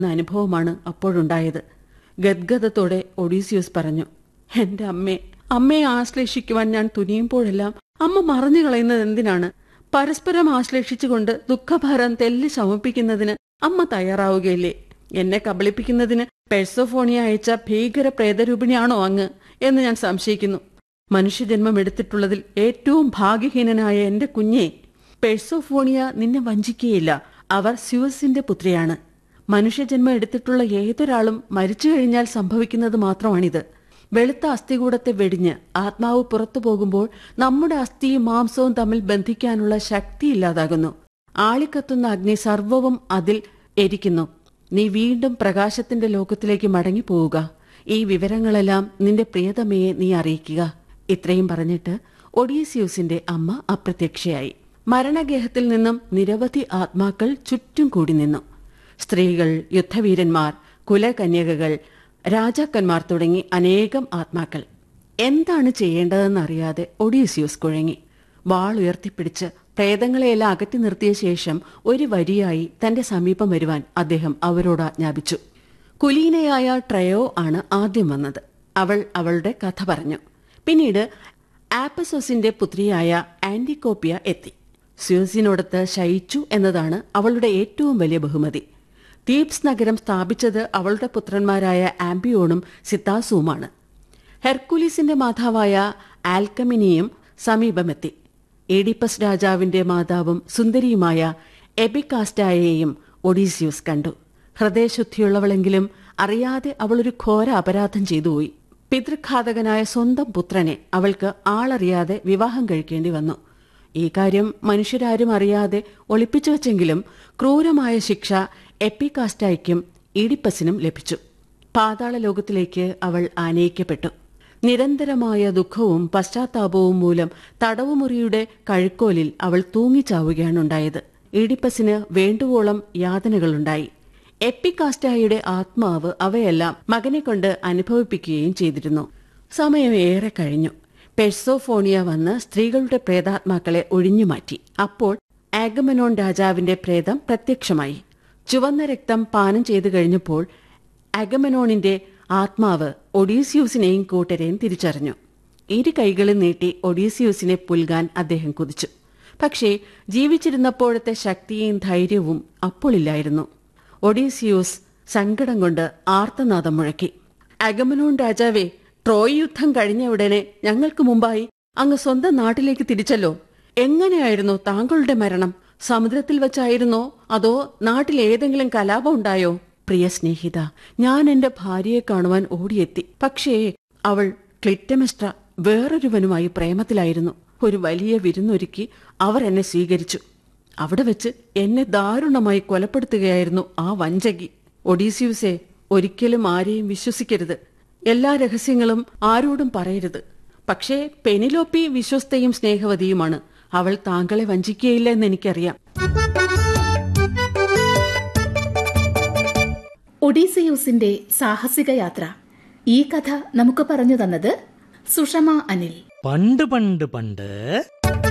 എന്ന അനുഭവമാണ് അപ്പോഴുണ്ടായത് ഗദ്ഗതത്തോടെ ഒഡീസിയസ് പറഞ്ഞു എന്റെ അമ്മേ അമ്മയെ ആശ്ലേഷിക്കുവാൻ ഞാൻ തുനിയുമ്പോഴെല്ലാം അമ്മ മറഞ്ഞു കളയുന്നത് എന്തിനാണ് പരസ്പരം ആശ്ലേഷിച്ചുകൊണ്ട് ദുഃഖഭാരം തെല്ലി ശമിപ്പിക്കുന്നതിന് അമ്മ തയ്യാറാവുകയില്ലേ എന്നെ കബളിപ്പിക്കുന്നതിന് പെഴ്സോഫോണിയ അയച്ച ഭീകര പ്രേതരൂപിണിയാണോ അങ്ങ് എന്ന് ഞാൻ സംശയിക്കുന്നു മനുഷ്യജന്മം എടുത്തിട്ടുള്ളതിൽ ഏറ്റവും ഭാഗ്യഹീനനായ എന്റെ കുഞ്ഞെ പെഴ്സോഫോണിയ നിന്നെ വഞ്ചിക്കുകയില്ല അവർ സ്യൂസിന്റെ പുത്രിയാണ് മനുഷ്യജന്മം എടുത്തിട്ടുള്ള ഏതൊരാളും മരിച്ചു കഴിഞ്ഞാൽ സംഭവിക്കുന്നത് മാത്രമാണിത് വെളുത്ത അസ്ഥികൂടത്തെ വെടിഞ്ഞ് ആത്മാവ് പുറത്തു പോകുമ്പോൾ നമ്മുടെ അസ്ഥിയും മാംസവും തമ്മിൽ ബന്ധിക്കാനുള്ള ശക്തി ഇല്ലാതാകുന്നു ആളിക്കത്തുന്ന അഗ്നി സർവവും അതിൽ എരിക്കുന്നു നീ വീണ്ടും പ്രകാശത്തിന്റെ ലോകത്തിലേക്ക് മടങ്ങി പോവുക ഈ വിവരങ്ങളെല്ലാം നിന്റെ പ്രിയതമയെ നീ അറിയിക്കുക ഇത്രയും പറഞ്ഞിട്ട് ഒഡീസിയൂസിന്റെ അമ്മ അപ്രത്യക്ഷയായി മരണഗേഹത്തിൽ നിന്നും നിരവധി ആത്മാക്കൾ ചുറ്റും കൂടി നിന്നു സ്ത്രീകൾ യുദ്ധവീരന്മാർ കുലകന്യകകൾ രാജാക്കന്മാർ തുടങ്ങി അനേകം ആത്മാക്കൾ എന്താണ് ചെയ്യേണ്ടതെന്നറിയാതെ ഒഡീസിയൂസ് കുഴങ്ങി വാൾ ഉയർത്തിപ്പിടിച്ച് പ്രേതങ്ങളെയെല്ലാം അകറ്റി നിർത്തിയ ശേഷം ഒരു വരിയായി തന്റെ സമീപം വരുവാൻ അദ്ദേഹം അവരോട് ആജ്ഞാപിച്ചു കുലീനയായ ട്രയോ ആണ് ആദ്യം വന്നത് അവൾ അവളുടെ കഥ പറഞ്ഞു പിന്നീട് ആപ്പസോസിന്റെ പുത്രിയായ ആന്റിക്കോപ്പിയ എത്തി സ്യൂസിനോടത്ത് ശയിച്ചു എന്നതാണ് അവളുടെ ഏറ്റവും വലിയ ബഹുമതി തീപ്സ് നഗരം സ്ഥാപിച്ചത് അവളുടെ പുത്രന്മാരായ ആംബിയോണും സിത്താസുവുമാണ് ഹെർക്കുലീസിന്റെ മാതാവായ ആൽക്കമിനിയും സമീപമെത്തി ഏഡിപ്പസ് രാജാവിന്റെ മാതാവും സുന്ദരിയുമായ എബിക്കാസ്റ്റായെയും ഒഡീസിയൂസ് കണ്ടു ഹൃദയശുദ്ധിയുള്ളവളെങ്കിലും അറിയാതെ അവളൊരു ഘോര അപരാധം ചെയ്തുപോയി പിതൃഘാതകനായ സ്വന്തം പുത്രനെ അവൾക്ക് ആളറിയാതെ വിവാഹം കഴിക്കേണ്ടി വന്നു ഈ കാര്യം മനുഷ്യരാരും അറിയാതെ ഒളിപ്പിച്ചു വച്ചെങ്കിലും ക്രൂരമായ ശിക്ഷ എപ്പികാസ്റ്റായ്ക്കും ഈഡിപ്പസിനും ലഭിച്ചു പാതാള ലോകത്തിലേക്ക് അവൾ ആനയിക്കപ്പെട്ടു നിരന്തരമായ ദുഃഖവും പശ്ചാത്താപവും മൂലം തടവുമുറിയുടെ കഴുക്കോലിൽ അവൾ തൂങ്ങിച്ചാവുകയാണുണ്ടായത് ഈഡിപ്പസിന് വേണ്ടുവോളം യാതനകളുണ്ടായി എപ്പികാസ്റ്റായുടെ ആത്മാവ് അവയെല്ലാം മകനെ കൊണ്ട് അനുഭവിപ്പിക്കുകയും ചെയ്തിരുന്നു സമയം ഏറെ കഴിഞ്ഞു പെഴ്സോഫോണിയ വന്ന് സ്ത്രീകളുടെ പ്രേതാത്മാക്കളെ ഒഴിഞ്ഞുമാറ്റി അപ്പോൾ ആഗമനോൺ രാജാവിന്റെ പ്രേതം പ്രത്യക്ഷമായി ചുവന്ന രക്തം പാനം ചെയ്തു കഴിഞ്ഞപ്പോൾ അഗമനോണിന്റെ ആത്മാവ് ഒഡീസിയൂസിനെയും കൂട്ടരെയും തിരിച്ചറിഞ്ഞു ഇരു കൈകളും നീട്ടി ഒഡീസിയൂസിനെ പുൽകാൻ അദ്ദേഹം കുതിച്ചു പക്ഷേ ജീവിച്ചിരുന്നപ്പോഴത്തെ ശക്തിയും ധൈര്യവും അപ്പോളില്ലായിരുന്നു ഒഡീസിയൂസ് സങ്കടം കൊണ്ട് ആർത്തനാദം മുഴക്കി അഗമനോൺ രാജാവേ ട്രോയ് യുദ്ധം കഴിഞ്ഞ ഉടനെ ഞങ്ങൾക്ക് മുമ്പായി അങ്ങ് സ്വന്തം നാട്ടിലേക്ക് തിരിച്ചല്ലോ എങ്ങനെയായിരുന്നു താങ്കളുടെ മരണം സമുദ്രത്തിൽ വെച്ചായിരുന്നോ അതോ നാട്ടിൽ ഏതെങ്കിലും കലാപം ഉണ്ടായോ പ്രിയ സ്നേഹിത ഞാൻ എന്റെ ഭാര്യയെ കാണുവാൻ ഓടിയെത്തി പക്ഷേ അവൾ ക്ലിറ്റമെസ്ട്ര വേറൊരുവനുമായി പ്രേമത്തിലായിരുന്നു ഒരു വലിയ വിരുന്നൊരുക്കി അവർ എന്നെ സ്വീകരിച്ചു അവിടെ വെച്ച് എന്നെ ദാരുണമായി കൊലപ്പെടുത്തുകയായിരുന്നു ആ വഞ്ചകി ഒഡീസിയൂസെ ഒരിക്കലും ആരെയും വിശ്വസിക്കരുത് എല്ലാ രഹസ്യങ്ങളും ആരോടും പറയരുത് പക്ഷേ പെനിലോപ്പി വിശ്വസ്തയും സ്നേഹവതിയുമാണ് അവൾ താങ്കളെ വഞ്ചിക്കുകയില്ല എന്ന് എനിക്കറിയാം ഒഡീസിയൂസിന്റെ സാഹസിക യാത്ര ഈ കഥ നമുക്ക് പറഞ്ഞു തന്നത് സുഷമ അനിൽ പണ്ട് പണ്ട് പണ്ട്